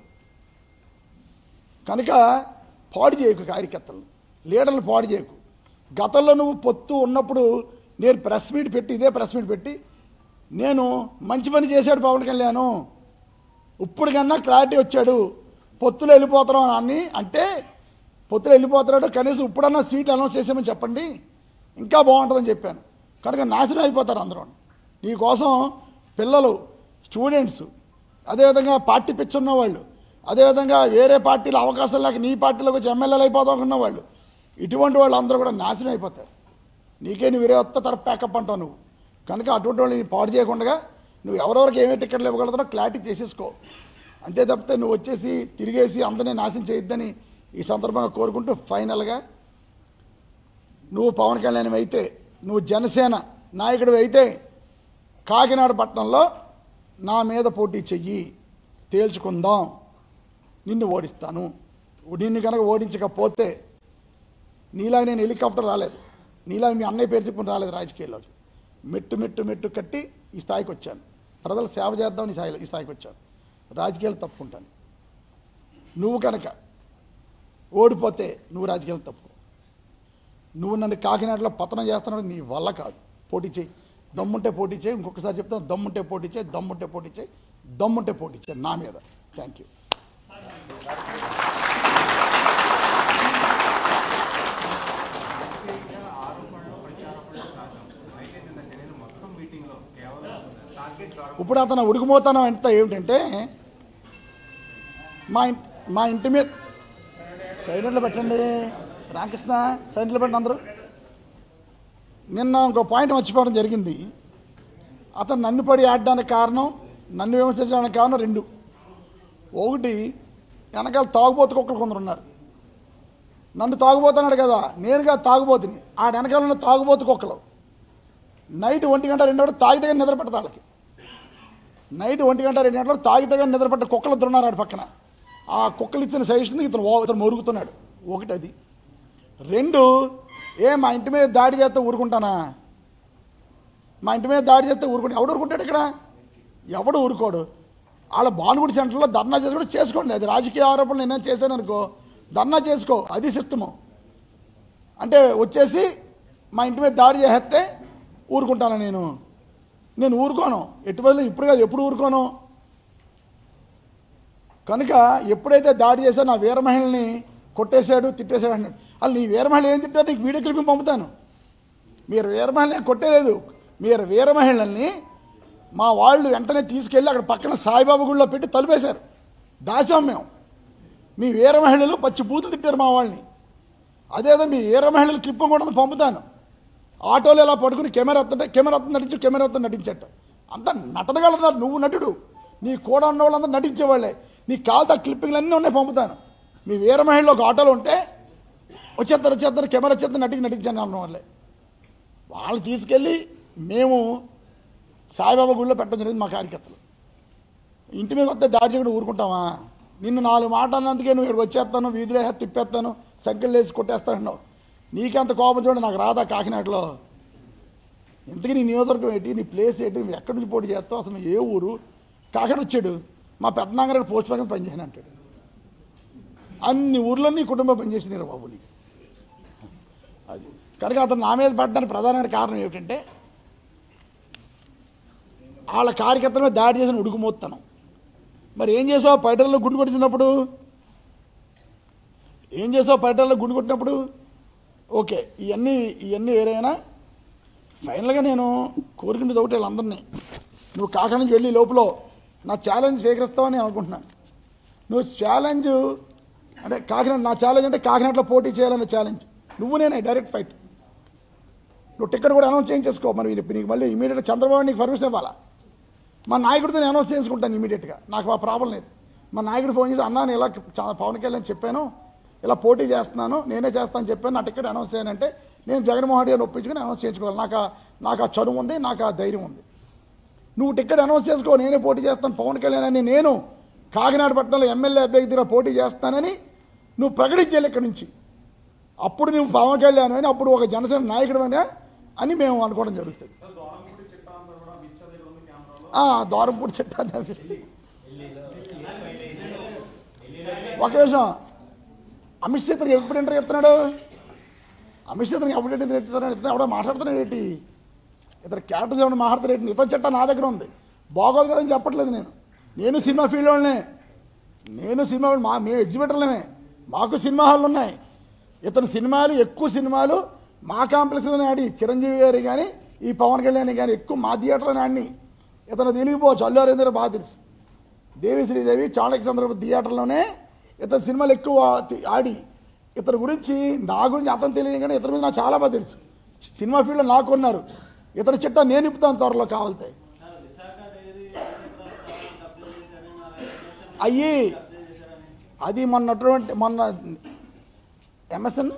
కనుక పాడు చేయకు కార్యకర్తలు లీడర్లు పాడు చేయకు గతంలో నువ్వు పొత్తు ఉన్నప్పుడు నేను ప్రెస్ మీట్ పెట్టి ఇదే ప్రెస్ మీట్ పెట్టి నేను మంచి పని చేశాడు పవన్ కళ్యాణ్ ఇప్పుడు కన్నా క్లారిటీ వచ్చాడు పొత్తులో వెళ్ళిపోతున్నాం అని అంటే పొత్తులో వెళ్ళిపోతున్నాడు కనీసం ఇప్పుడన్నా సీట్లు అనౌన్స్ చేసామని చెప్పండి ఇంకా బాగుంటుందని చెప్పాను కనుక నాశనం అయిపోతారు అందరూ నీకోసం పిల్లలు స్టూడెంట్స్ అదేవిధంగా పార్టీ పిచ్చున్న వాళ్ళు అదేవిధంగా వేరే పార్టీలో అవకాశం లేక నీ పార్టీలోకి వచ్చి ఎమ్మెల్యేలు అయిపోదాం అనుకున్న వాళ్ళు ఇటువంటి వాళ్ళందరూ కూడా నాశనం అయిపోతారు నీకే నువ్వు వేరే వస్తా తర ప్యాకప్ అంటావు నువ్వు కనుక అటువంటి వాళ్ళని పాడు చేయకుండా నువ్వు ఎవరెవరికి ఏమేమి టికెట్లు ఇవ్వగలుగుతారో క్లారిటీ చేసేసుకో అంతే తప్పితే నువ్వు వచ్చేసి తిరిగేసి అందరినీ నాశనం చేయొద్దని ఈ సందర్భంగా కోరుకుంటూ ఫైనల్గా నువ్వు పవన్ కళ్యాణ్ అయితే నువ్వు జనసేన నాయకుడు అయితే కాకినాడ పట్టణంలో నా మీద పోటీ చెయ్యి తేల్చుకుందాం నిన్ను ఓడిస్తాను నిన్ను కనుక ఓడించకపోతే నీలా నేను హెలికాప్టర్ రాలేదు నీలా మీ అన్నయ్య పేరు చెప్పుకుని రాలేదు రాజకీయాల్లోకి మెట్టు మెట్టు మెట్టు కట్టి ఈ స్థాయికి వచ్చాను ప్రజలు సేవ చేద్దామని ఈ స్థాయిలో ఈ స్థాయికి వచ్చాను రాజకీయాలు తప్పుకుంటాను నువ్వు కనుక ఓడిపోతే నువ్వు రాజకీయాలు తప్పు నువ్వు నన్ను కాకినాడలో పతనం చేస్తున్నావు నీ వల్ల కాదు పోటీ చేయి దమ్ముంటే పోటీ చేయి ఇంకొకసారి చెప్తాను దమ్ముంటే పోటీ చేయి దమ్ముంటే పోటీ చేయి దమ్ముంటే పోటీ చేయి నా మీద థ్యాంక్ యూ రాజకీయంగా ఆరోపణలు ప్రత్యారోపణలు సాధ్యం అయితే నిన్న జరిగిన మొత్తం మీటింగ్లో కేవలం టార్గెట్ ద్వారా ఇప్పుడు అతను ఉడుకుమోతనం ఎంత ఏమిటంటే మా ఇంటి మా ఇంటి మీద సైలెంట్లో పెట్టండి రామకృష్ణ సైలెంట్లో పెట్టండి అందరూ నిన్న ఇంకో పాయింట్ మర్చిపోవడం జరిగింది అతను నన్ను పడి ఆడడానికి కారణం నన్ను విమర్శించడానికి కారణం రెండు ఒకటి వెనకాల తాగుబోతు కుక్కలు కొందరు ఉన్నారు నన్ను తాగుబోతున్నాడు కదా నేనుగా తాగుబోతుని ఆ వెనకాల ఉన్న తాగుబోతు కుక్కలు నైట్ ఒంటి గంట రెండు గంటలు తాగితే కానీ నిద్ర పెట్టదు వాళ్ళకి నైట్ ఒంటి గంట రెండు గంటలు తాగితే కానీ నిద్ర పట్ట కుక్కలు ఇద్దరు ఉన్నారు ఆడ పక్కన ఆ కుక్కలు ఇచ్చిన సజెషన్ ఇతను ఓ- ఇతను మొరుగుతున్నాడు ఒకటి అది రెండు ఏ మా ఇంటి మీద దాడి చేస్తే ఊరుకుంటానా మా ఇంటి మీద దాడి చేస్తే ఊరుకుంటా ఎవడు ఊరుకుంటాడు ఇక్కడ ఎవడు ఊరుకోడు వాళ్ళ బానుగుడి సెంటర్లో ధర్నా చేసుకోవడం చేసుకోండి అది రాజకీయ ఆరోపణలు నేనేం చేశాను అనుకో ధర్నా చేసుకో అది సిస్టము అంటే వచ్చేసి మా ఇంటి మీద దాడి చేస్తే ఊరుకుంటాను నేను నేను ఊరుకోను ఎటు బదులు ఇప్పుడు కాదు ఎప్పుడు ఊరుకోను కనుక ఎప్పుడైతే దాడి చేసా నా వీర మహిళని కొట్టేశాడు తిట్టేశాడు అన్నాడు అసలు నీ వీర మహిళ ఏం తిట్టాడు నీకు వీడియో క్లిప్పింగ్ పంపుతాను మీరు వీర మహిళని కొట్టేలేదు మీరు వీర మహిళల్ని మా వాళ్ళు వెంటనే తీసుకెళ్ళి అక్కడ పక్కన సాయిబాబా గుడిలో పెట్టి తలిపేశారు దాసాం మేము మీ వీర మహిళలు పచ్చి బూతులు తిట్టారు మా వాళ్ళని అదేదో మీ వీర మహిళలు క్లిప్ కూడా పంపుతాను ఆటోలో ఇలా పడుకుని కెమెరా వస్తుంటే కెమెరా వస్తుంది నటించు కెమెరా వస్తుంది నటించట అంత నటనగలన్నారు నువ్వు నటుడు నీ కూడా ఉన్న వాళ్ళందరూ నటించేవాళ్ళే నీ కాలుతో క్లిప్పింగ్లు అన్నీ ఉన్నాయి పంపుతాను మీ వీర మహిళలో ఒక ఆటోలో ఉంటే వచ్చేస్తారు వచ్చేస్తారు కెమెరా వచ్చేస్తారు నటించి నటించాను అన్న వాళ్ళే వాళ్ళు తీసుకెళ్ళి మేము సాయిబాబా గుడిలో పెట్టడం జరిగింది మా కార్యకర్తలు ఇంటి మీద వస్తే దాడి చేయకుండా ఊరుకుంటావా నిన్ను నాలుగు మాట అన్నందుకే నువ్వు ఇక్కడ వచ్చేస్తాను వీధిలో వేస్తే తిప్పేస్తాను సంఖ్యలు వేసి కొట్టేస్తానన్నావు నీకంత కోపం చూడండి నాకు రాదా కాకినాడలో ఇంతకీ నీ నియోజకవర్గం ఏంటి నీ ప్లేస్ ఏంటి నువ్వు ఎక్కడి నుంచి పోటీ చేస్తావు అసలు నువ్వు ఏ ఊరు కాకినాడ వచ్చాడు మా పెద్దనాంగరెడ్డి పోస్ట్ ప్రకారం పనిచేయను అంటాడు అన్ని ఊర్లో నీ కుటుంబం పనిచేసినారు బాబు నీకు అది కనుక అతను నా మీద పడడానికి ప్రధానమైన కారణం ఏమిటంటే వాళ్ళ కార్యకర్తల మీద దాడి చేసిన ఉడుకుమోత్తనం మరి ఏం చేసావు పైటల్లో గుండు కొట్టినప్పుడు ఏం చేసావు పైటల్లో గుండు కొట్టినప్పుడు ఓకే ఇవన్నీ ఇవన్నీ ఏరైనా ఫైనల్గా నేను కోరుకునేది ఒకటి వీళ్ళందరినీ నువ్వు కాకినాడ నుంచి వెళ్ళి లోపల నా ఛాలెంజ్ స్వీకరిస్తావని నేను అనుకుంటున్నాను నువ్వు ఛాలెంజ్ అంటే కాకినాడ నా ఛాలెంజ్ అంటే కాకినాడలో పోటీ చేయాలనే ఛాలెంజ్ నువ్వు నేనే డైరెక్ట్ ఫైట్ నువ్వు టికెట్ కూడా అనౌన్స్ చేయించేసుకో మరి నీకు నీకు మళ్ళీ ఇమీడియట్గా చంద్రబాబు నీకు పర్మిషన్ ఇవ్వాలా మా నాయకుడితో నేను అనౌన్స్ చేసుకుంటాను ఇమీడియట్గా నాకు ఆ ప్రాబ్లం లేదు మా నాయకుడు ఫోన్ చేసి అన్నా నేను ఇలా చా- పవన్ కళ్యాణ్ చెప్పాను ఇలా పోటీ చేస్తున్నాను నేనే చేస్తాను చెప్పాను నా టికెట్ అనౌన్స్ చేయనంటే నేను జగన్మోహన్ రెడ్డి గారిని ఒప్పించుకుని అనౌన్స్ చేయించుకోవాలి నాకు ఆ- నాకు ఆ చదువు ఉంది నాకు ఆ ధైర్యం ఉంది నువ్వు టికెట్ అనౌన్స్ చేసుకో నేనే పోటీ చేస్తాను పవన్ కళ్యాణ్ అని నేను కాకినాడ పట్టణంలో ఎమ్మెల్యే అభ్యర్థి దగ్గర పోటీ చేస్తానని నువ్వు ప్రకటించాలి ఇక్కడి నుంచి అప్పుడు నువ్వు పవన్ కళ్యాణ్ అని అప్పుడు ఒక జనసేన నాయకుడు అని మేము అనుకోవడం జరుగుతుంది ఆ, దూరంపూడి చెట్టు అని అనిపిస్తుంది ఒక నిమిషం అమిత్ షా ఇతనికి ఎప్పుడు ఎంటర్ చెప్తున్నాడు అమిత్ షా ఇతనికి ఎప్పుడు ఎంటర్ చెప్తున్నాడు ఇతను ఎవడో మాట్లాడుతున్నాడు ఏంటి ఇతను క్యారెక్టర్స్ ఏమైనా మాట్లాడుతున్నాడు ఏంటి ఇతను చెట్ట నా దగ్గర ఉంది బాగోదు కదని చెప్పట్లేదు నేను నేను సినిమా ఫీల్డ్ వాళ్ళనే నేను సినిమా వాడిని. మా మేము ఎగ్జిబిటర్లమే మాకు సినిమా హాళ్ళు ఉన్నాయి ఇతను సినిమాలు ఎక్కువ సినిమాలు మా కాంప్లెక్స్లోనే ఆడి చిరంజీవి గారి కానీ ఈ పవన్ కళ్యాణ్ కానీ ఎక్కువ మా థియేటర్లోనే ఆడిని ఇతను తెలియకపోవచ్చు అల్లు అరవిందర్ బాగా తెలుసు దేవి శ్రీదేవి చాణక్య చంద్రబాబు థియేటర్లోనే ఇతను సినిమాలు ఎక్కువ తి- ఆడి ఇతని గురించి నా గురించి అతను తెలియదు కానీ ఇతని మీద నాకు చాలా బాగా తెలుసు సినిమా ఫీల్డ్లో నాకు ఉన్నారు ఇతని చిట్టా నేను ఇప్పుతాను త్వరలో కావాలితే అయ్యి అది మొన్నటువంటి మొన్న ఎంఎస్ఎన్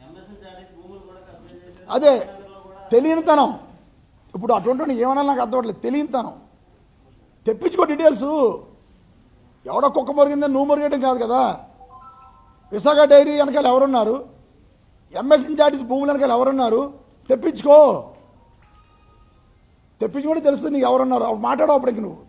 అదే తెలియనితనం ఇప్పుడు అటువంటి ఏమన్నా నాకు అర్థమవట్లేదు తెలియనితనం తెప్పించుకో డీటెయిల్స్ ఎవడో కుక్క మొరిగిందని నువ్వు మొరిగేయడం కాదు కదా విశాఖ డైరీ వెనకాల ఎవరున్నారు ఎంఎస్ చాటిస్ భూములు వెనకాల ఎవరున్నారు తెప్పించుకో తెప్పించుకుంటే తెలుస్తుంది నీకు ఎవరున్నారు అప్పుడు మాట్లాడవు అప్పటికి నువ్వు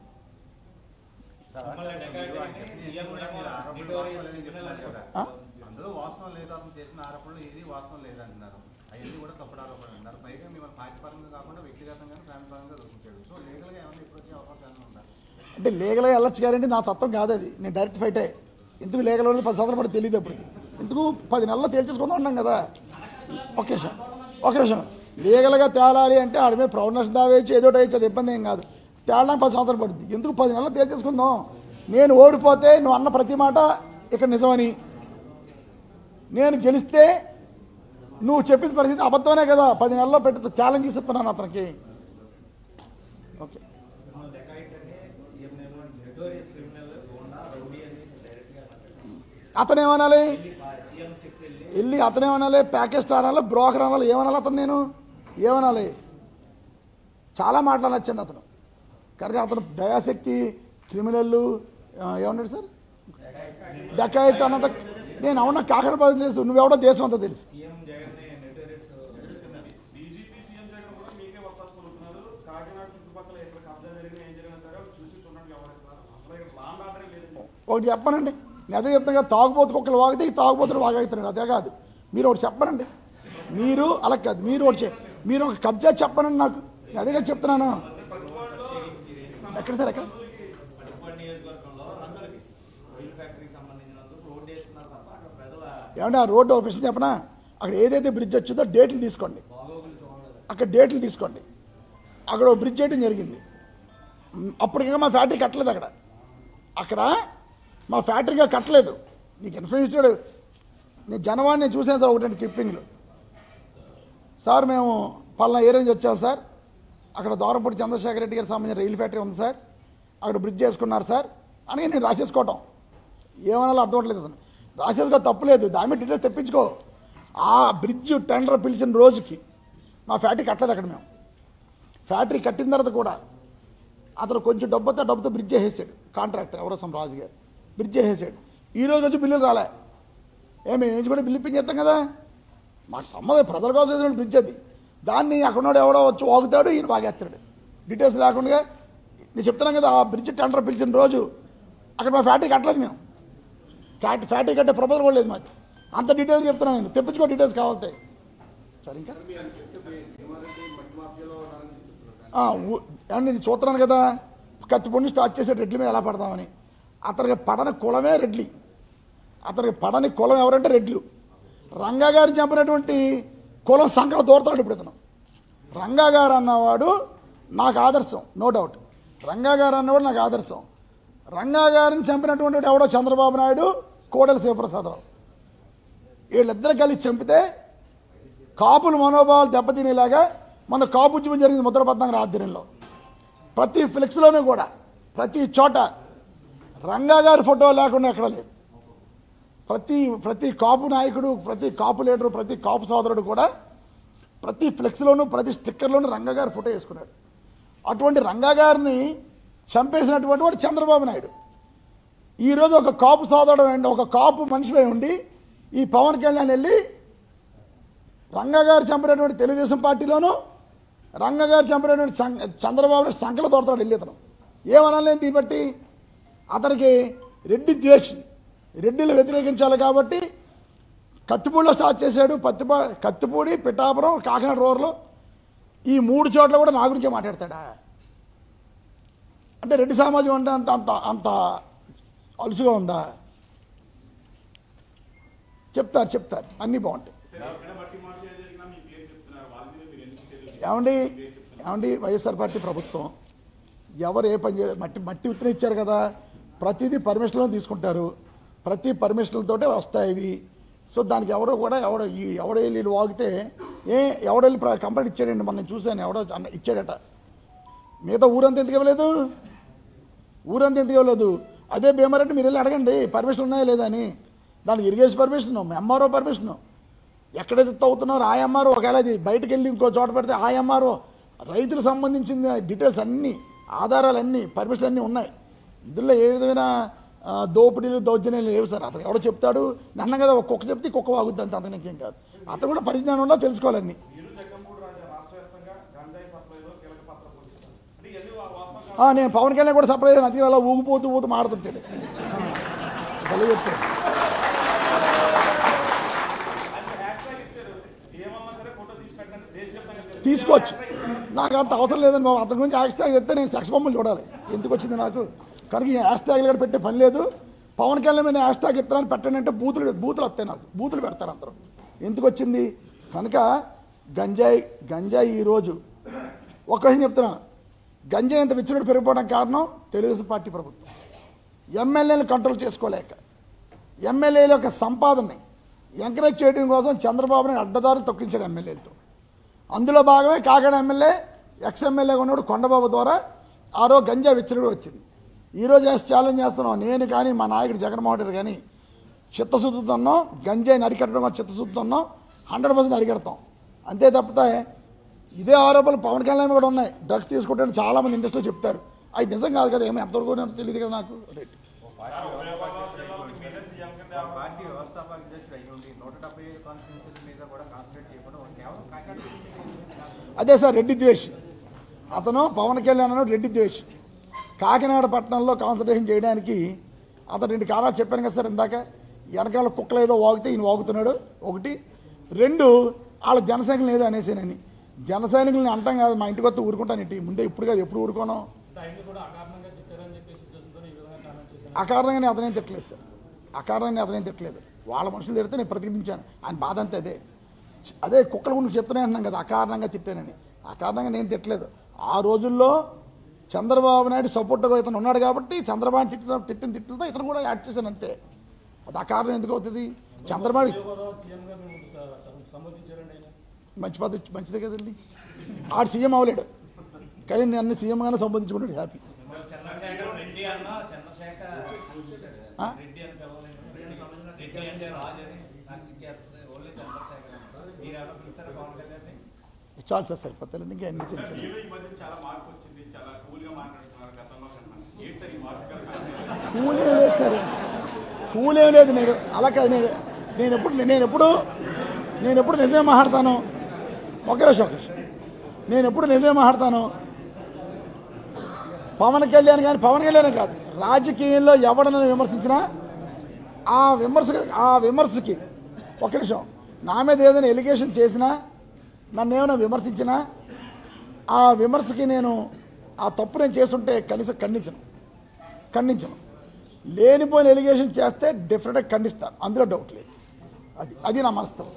ఆ? అందులో వాస్తవం లేదు అతను చేసిన ఆరోపణలు ఏది వాస్తవం లేదంటున్నారు అవన్నీ కూడా తప్పుడు ఆరోపణలు అంటారు పైగా మిమ్మల్ని పార్టీ పరంగా కాకుండా వ్యక్తిగతంగా ఫ్యామిలీ పరంగా దొరుకుతాడు సో లీగల్ గా ఏమైనా ఇప్పుడు వచ్చే అవకాశాలు ఉంటాయి అంటే లీగల్గా వెళ్ళొచ్చు కానీ నా తత్వం కాదు అది నేను డైరెక్ట్ ఫైటే ఎందుకు లీగల్ అనేది పది సంవత్సరాలు పడి తెలియదు అప్పుడు ఎందుకు పది నెలల్లో తేల్చేసుకుందాం ఉన్నాం కదా ఒక నిమిషం ఒక నిమిషం లీగల్గా తేలాలి అంటే ఆడి మీద ప్రౌఢనష్టం దావేయచ్చు ఏదో వేయచ్చు అది ఇబ్బంది ఏం కాదు తేలడానికి పది సంవత్సరాలు పడుతుంది ఎందుకు పది నెలలు తేల్చేసుకుందాం నేను ఓడిపోతే నువ్వు అన్న ప్రతి మాట ఇక్కడ నిజమని నేను గెలిస్తే నువ్వు చెప్పిన పరిస్థితి అబద్ధమనే కదా పది నెలల్లో పెట్టి ఛాలెంజ్ ఇస్తున్నాను అతనికి ఓకే అతను ఏమనాలి వెళ్ళి అతను ఏమనాలి ప్యాకేజ్ అనాలి బ్రోకర్ అనాలి ఏమనాలి అతను నేను ఏమనాలి చాలా మాటలు నచ్చండి అతను కనుక అతను దయాశక్తి క్రిమినల్ ఏమన్నాడు సార్ డకాయిట్ అన్నది నేను అవునా కాకడ పది తెలుసు నువ్వెవడో దేశం అంతా తెలుసు డీజీపీ సీఎం జగన్ కూడా మీకే వస్తారు కోరుతున్నారు కాకినాడ చుట్టుపక్కల ఎక్కడ కబ్జా జరిగినా ఏం జరిగినా సరే వాళ్ళు చూసి చూడండి వ్యవహరిస్తారు అసలు ఇక్కడ లాండ్ ఆర్డర్ లేదండి ఒకటి చెప్పనండి నేను అదే చెప్తున్నా కదా తాగుబోతు కుక్కలు వాగితే ఈ తాగుబోతులు వాగాగుతున్నాడు అదే కాదు మీరు ఒకటి చెప్పనండి మీరు అలా కాదు మీరు ఒకటి చె- మీరు ఒక కబ్జా చెప్పనండి నాకు నేను అదే కదా చెప్తున్నాను ఎక్కడ సార్ ఎక్కడ పట్టుకోటి నియోజకవర్గంలో రంగులకి ఆయిల్ ఫ్యాక్టరీకి సంబంధించినందుకు రోడ్డు వేస్తున్నారు తప్ప అక్కడ ప్రజల ఏమంటే ఆ రోడ్డు ఒక విషయం చెప్పనా అక్కడ ఏదైతే బ్రిడ్జ్ వచ్చిందో డేట్లు తీసుకోండి బాగోగులు చూడలేదు అక్కడ డేట్లు తీసుకోండి అక్కడ ఓ బ్రిడ్జ్ వేయడం జరిగింది మ్, అప్పటికే మా ఫ్యాక్టరీ కట్టలేదు అక్కడ అక్కడ మా ఫ్యాక్టరీగా కట్టలేదు నీకు ఇన్ఫర్మేషన్ ఇచ్చాడు నేను జనవాణి నేను చూసాను సార్ ఒకటి క్లిప్పింగ్లు సార్ మేము పలానా ఏరియా నుంచి వచ్చాం సార్ అక్కడ దూరపూడి చంద్రశేఖర్ రెడ్డి గారికి సంబంధించిన రైలు ఫ్యాక్టరీ ఉంది సార్ అక్కడ బ్రిడ్జ్ చేసుకున్నారు సార్ అని నేను రాసేసుకోవటం ఏమనాలో అర్థం అవ్వట్లేదు అతను రాసేసుకో తప్పులేదు దాని మీద డీటెయిల్స్ తెప్పించుకో ఆ బ్రిడ్జ్ టెండర్ పిలిచిన రోజుకి మా ఫ్యాక్టరీ కట్టలేదు అక్కడ మేము ఫ్యాక్టరీ కట్టిన తర్వాత కూడా అతను కొంచెం డబ్బుతో డబ్బుతో బ్రిడ్జ్ చేసేసాడు కాంట్రాక్టర్ ఎవరో సమ్ రాజు గారు బ్రిడ్జ్ చేసేసాడు ఈ రోజు వచ్చి బిల్లులు రాలే ఏమి నుంచి కూడా బిల్లు ఇప్పించేస్తాం కదా మాకు సంబంధం ప్రజల కోసం వేసిన బ్రిడ్జ్ అది దాన్ని అక్కడున్నాడు ఎవడో వచ్చి వాగుతాడు ఈయన బాగేస్తాడు డీటెయిల్స్ లేకుండా నేను చెప్తున్నాను కదా ఆ బ్రిడ్జ్ టెండర్ పిలిచిన రోజు అక్కడ మా ఫ్యాక్టరీ కట్టలేదు మేము ఫ్యాక్టరీ ఫ్యాక్టరీ కట్టే ప్రపోజల్ కూడా లేదు మాది అంత డీటెయిల్స్ చెప్తున్నాను నేను తెప్పించుకో డీటెయిల్స్ కావాలంటే సరే ఇంకా ఆ, ఊ- ఏమండి నేను చూస్తున్నాను కదా కత్తిపొండి స్టార్ట్ చేసే రెడ్ల మీద ఎలా పడదామని అతనికి పడని కులమే రెడ్లి అతనికి పడని కులం ఎవరంటే రెడ్లు రంగా గారు చంపినటువంటి కులం సంకల దూరతాడు ఇప్పుడు ఇతను రంగా గారు అన్నవాడు నాకు ఆదర్శం నో డౌట్ రంగా గారు అన్నవాడు నాకు ఆదర్శం రంగా గారిని చంపినటువంటి ఎవడో చంద్రబాబు నాయుడు కోడెల శివప్రసాదరావు వీళ్ళిద్దరు కలిసి చంపితే కాపుల మనోభావాలు దెబ్బతినేలాగా మన కాపు ఉద్యమం జరిగింది ముద్ర పద్నాలుగు ఆధ్వర్యంలో ప్రతి ఫ్లెక్స్లోనూ కూడా ప్రతి చోట రంగా గారి ఫోటో లేకుండా ఎక్కడ లేదు ప్రతి ప్రతి కాపు నాయకుడు ప్రతి కాపు లీడరు ప్రతి కాపు సోదరుడు కూడా ప్రతి ఫ్లెక్స్లోనూ ప్రతి స్టిక్కర్లోనూ రంగా గారి ఫోటో వేసుకున్నాడు అటువంటి రంగా గారిని చంపేసినటువంటి వాడు చంద్రబాబు నాయుడు ఈరోజు ఒక కాపు సోదరుడు అండి ఒక కాపు మనిషిపై ఉండి ఈ పవన్ కళ్యాణ్ వెళ్ళి రంగా గారు చంపినటువంటి తెలుగుదేశం పార్టీలోను రంగా గారు చంపినటువంటి సం- చంద్రబాబు నాయుడు సంకల తోడతాడు వెళ్ళి అతను ఏమనాలి దీన్ని బట్టి అతనికి రెడ్డి ద్వేషి రెడ్డిలు వ్యతిరేకించాలి కాబట్టి కత్తిపూడిలో స్టార్ట్ చేశాడు పత్తిపా కత్తిపూడి పిఠాపురం కాకినాడ రోడ్లో ఈ మూడు చోట్ల కూడా నా గురించే మాట్లాడతాడా అంటే రెడ్డి సమాజం అంటే అంత అంత అంత అలుసుగా ఉందా చెప్తారు చెప్తారు అన్నీ బాగుంటాయి ఎక్కడ బట్టి మార్చి ఏం జరిగినా మీ పేరు చెప్తున్నారు వాళ్ళ మీద మీరు ఎందుకు తెలియదు ఏమండి ఏమండి వైఎస్ఆర్ పార్టీ ప్రభుత్వం ఎవరు ఏ పని చే మట్టి మట్టి విత్తనం ఇచ్చారు కదా ప్రతిదీ పర్మిషన్లో తీసుకుంటారు ప్రతి పర్మిషన్లతోటే వస్తాయి ఇవి సో దానికి ఎవడో కూడా ఎవడో ఈ ఎవడో వెళ్ళి వీళ్ళు వాగితే ఏ ఎవడో వెళ్ళి ప్ర- కంప్లైంట్ ఇచ్చాడండి మొన్న నేను చూశాను ఎవడో అన్న- ఇచ్చాడట మిగతా ఊరంతా ఎందుకు ఇవ్వలేదు ఊరంతా ఎందుకు ఇవ్వలేదు అదే భీమారెడ్డి మీరు వెళ్ళి అడగండి పర్మిషన్ ఉన్నాయా లేదా అని దానికి ఇరిగేషన్ పర్మిషన్ ఎంఆర్ఓ పర్మిషన్ ఎక్కడైతే తవ్వుతున్నారో ఆ ఎంఆర్ఓ ఒకవేళ అది బయటకు వెళ్ళి ఇంకో చోట పెడితే ఆ ఎంఆర్ఓ రైతులకు సంబంధించిన డీటెయిల్స్ అన్నీ ఆధారాలు అన్నీ పర్మిషన్ అన్నీ ఉన్నాయి ఇందులో ఏ విధమైన ఆ, దోపిడీలు దౌర్జన్యాలు లేవు సార్ అతను ఎవడో చెప్తాడు నన్న కదా ఒక కుక్క చెప్తే కుక్క వాగుద్ది అంత అతనికి ఏం కాదు అతను కూడా పరిజ్ఞానం ఉండాలి తెలుసుకోవాలన్నీ మీరు జగ్గంపూడి రాజా రాష్ట్ర వ్యాప్తంగా గంజాయి సప్లైలో కీలక పాత్ర పోషిస్తారు అంటే ఇవన్నీ వా- వాస్తవం ఆ, నేను పవన్ కళ్యాణ్ కూడా సర్ప్రైజ్ అతిగా అలా ఊగిపోతూ ఊతూ మాడుతుంటాడు ఆ, భలే చెప్తాడు అది హ్యాష్ ట్యాగ్ ఇచ్చారు ఏమన్నా సరే ఫోటో తీసి పెట్టండి దేశవ్యాప్తంగా తెలుసు. తీసుకోవచ్చు హ్యాష్ ట్యాగ్ ఇస్తారు. నాకు అంత అవసరం లేదండి బాబు అతని గురించి హ్యాష్ ట్యాగ్ చెప్తే నేను సెక్స్ బొమ్మలు చూడాలి ఎందుకు వచ్చింది నాకు కనుక ఈ హ్యాష్ ట్యాగ్లు కూడా పెట్టే పని లేదు పవన్ కళ్యాణ్ మీద హ్యాష్ ట్యాగ్ ఇస్తానని పెట్టండి అంటే బూతులు బూతులు వస్తాయి నాకు బూతులు పెడతారు అందరూ ఎందుకు వచ్చింది కనుక గంజాయి గంజాయి ఈరోజు ఒక విషయం చెప్తున్నా గంజాయి ఇంత విచ్చలుడు పెరిగిపోవడానికి కారణం తెలుగుదేశం పార్టీ ప్రభుత్వం ఎమ్మెల్యేలను కంట్రోల్ చేసుకోలేక ఎమ్మెల్యేల యొక్క సంపాదనని ఎంకరేజ్ చేయడం కోసం చంద్రబాబుని అడ్డదారులు తొక్కించాడు ఎమ్మెల్యేలతో అందులో భాగమే కాకినాడ ఎమ్మెల్యే ఎక్స్ ఎమ్మెల్యేగా ఉన్నప్పుడు కొండబాబు ద్వారా ఆరో గంజా విచ్చలుడు వచ్చింది ఈరోజు చేసి ఛాలెంజ్ చేస్తున్నాం నేను కానీ మా నాయకుడు జగన్మోహన్ రెడ్డి కానీ చిత్తశుద్ధితో ఉన్నాం గంజాయిని అరికట్టడం కోసం చిత్తశుద్ధితో ఉన్నాం హండ్రెడ్ పర్సెంట్ అరికడతాం అంతే తప్పితే ఇదే ఆరోపణలు పవన్ కళ్యాణ్ కూడా ఉన్నాయి డ్రగ్స్ తీసుకుంటే చాలామంది ఇండస్ట్రీలో చెప్తారు అది నిజం కాదు కదా ఏమో ఎంతవరకు ఉన్నారో తెలియదు కదా నాకు రైట్ ఆ పార్టీ వ్యవస్థాపక అధ్యక్షుడు అయ్యి ఉండి నూట డెబ్బై ఐదు కాన్స్టిట్యూన్సీల మీద కూడా కాన్సన్ట్రేట్ చేయకుండా కేవలం కాకినాడ మీద అదే సార్ రెడ్డి ద్వేష్ అతను పవన్ కళ్యాణ్ అన్నాడు రెడ్డి ద్వేష్ కాకినాడ పట్టణంలో కాన్సన్ట్రేషన్ చేయడానికి అతను రెండు కారణాలు చెప్పాను కదా సార్ ఇందాక వెనకాల కుక్కలు ఏదో వాగితే ఈయన వాగుతున్నాడు ఒకటి రెండు వాళ్ళ జనసైనికులు ఏదో అనేసానని జనసైనికుల్ని అంటాం కాదు మా ఇంటికి వస్తే ఊరుకుంటాను ఇంటి ముందే ఇప్పుడు కాదు ఎప్పుడు ఊరుకోను ఆయన్ని కూడా అకారణంగా చెప్పారని చెప్పేసి ఉద్దేశంతో ఈ విధంగా కామెంట్ చేశారు అకారణంగానే అతనేం తిట్టలేదు సార్ అకారణంగా అతనేం తిట్టలేదు వాళ్ళ మనుషులు తిడితే నేను ప్రతిఘటించాను ఆయన బాధ అంతే అదే అదే కుక్కల గురించి చెప్తూనే అంటున్నాం కదా అకారణంగా తిట్టానని అకారణంగా నేను తిట్టలేదు ఆ రోజుల్లో చంద్రబాబు నాయుడు సపోర్ట్గా ఇతను ఉన్నాడు కాబట్టి చంద్రబాబు తిట్టిన తిట్టిన తిట్టుతో ఇతను కూడా యాడ్ చేశాను అంతే అది అకారణం ఎందుకు అవుతుంది చంద్రబాబు గోదావరి సీఎంగా మేము స- స- సంబోధించారండి ఆయన మంచి పద్ధతి మంచిదే కదండి ఆడు సీఎం అవ్వలేడు కానీ నన్ను సీఎంగానే సంబంధించుకున్నాడు హ్యాపీ చంద్రశేఖర్ రెడ్డి అన్న చంద్రశేఖర్ ఆ? రెడ్డి అని పిలవలేదు రెడ్డి అంటే రాజు అని నాకు సిగ్గేస్తుంది ఓన్లీ చంద్రశేఖర్ అన్న. మీరు ఎవరు పిలుస్తారు పవన్ కళ్యాణ్ చాలు సార్ సరిపోతాయండి ఇంకా ఎన్ని చిన్న చిన్న మీలో ఈ మధ్య చాలా మార్పు వచ్చింది చాలా కూల్ గా మాట్లాడుతున్నారు గతంలో కన్నా ఏంటి సార్ ఈ మార్పు కారణం? కూలేం లేదు సార్ కూలేం లేదు నేను అలా కాదు నేను నేను ఎప్పుడు నేను ఎప్పుడు నేను ఎప్పుడు నిజమే మాట్లాడతాను ఒక నిమిషం ఒక నిమిషం నేను ఎప్పుడు నిజమే మాట్లాడతాను పవన్ కళ్యాణ్ కానీ పవన్ కళ్యాణ్ కాదు రాజకీయంలో ఎవడనైనా విమర్శించినా ఆ విమర్శ ఆ విమర్శకి ఒక నిమిషం నా మీద ఏదైనా ఎలిగేషన్ చేసినా నన్ను ఏమైనా విమర్శించినా ఆ విమర్శకి నేను ఆ తప్పు నేను చేస్తుంటే కనీసం ఖండించను ఖండించను లేనిపోయిన ఎలిగేషన్ చేస్తే డెఫినెట్గా ఖండిస్తాను అందులో డౌట్ లేదు అది అది నా మనస్తత్వం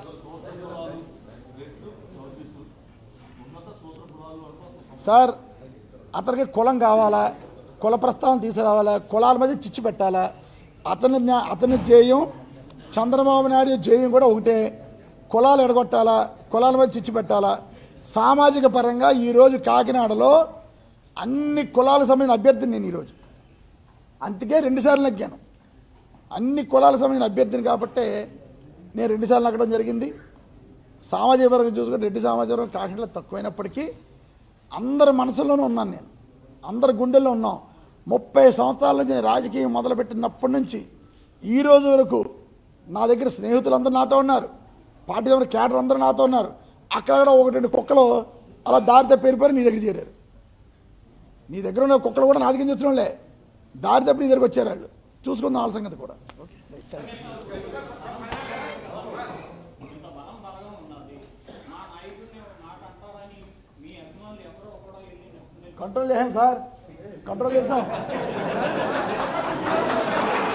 సార్ అతనికి కులం కావాలా కుల ప్రస్తావన తీసుకురావాలా కులాల మధ్య చిచ్చు పెట్టాలా అతని న్యా- అతని జేయం చంద్రబాబు నాయుడు జేయం కూడా ఒకటే కులాలు ఎడగొట్టాలా కులాల మధ్య చిచ్చు పెట్టాలా సామాజిక పరంగా ఈరోజు కాకినాడలో అన్ని కులాలకు సంబంధించిన అభ్యర్థిని నేను ఈరోజు అందుకే రెండుసార్లు నగ్గాను అన్ని కులాలకు సంబంధించిన అభ్యర్థిని కాబట్టే నేను రెండుసార్లు నగ్గడం జరిగింది సామాజిక పరంగా చూసుకుంటే రెడ్డి సామాజిక పరంగా కాకినాడలో తక్కువైనప్పటికీ అందరి మనసులోనూ ఉన్నాను నేను అందరి గుండెల్లో ఉన్నాం ముప్పై సంవత్సరాల నుంచి నేను రాజకీయం మొదలుపెట్టినప్పటి నుంచి ఈ రోజు వరకు నా దగ్గర స్నేహితులందరూ నాతో ఉన్నారు పార్టీ దగ్గర క్యాడర్ అందరూ నాతో ఉన్నారు అక్కడ కూడా ఒకటి రెండు కుక్కలు అలా దారి తప్పి వెళ్ళిపోయి నీ దగ్గర చేరారు నీ దగ్గర ఉన్న కుక్కలు కూడా నా దగ్గర వచ్చినోళ్ళే దారి తప్పి నీ దగ్గరకు వచ్చారు వాళ్ళు చూసుకుందాం వాళ్ళ సంగతి కూడా ఓకే రైట్, థాంక్యూ. ఇంత బలం బలగా ఉన్నది మా నాయకుడిని ఒక మాట అంటారని మీ అభిమానులు ఎవరో కూడా వెళ్ళి నెప్పుకునే కంట్రోల్ చేసాం సార్ కంట్రోల్ చేసాం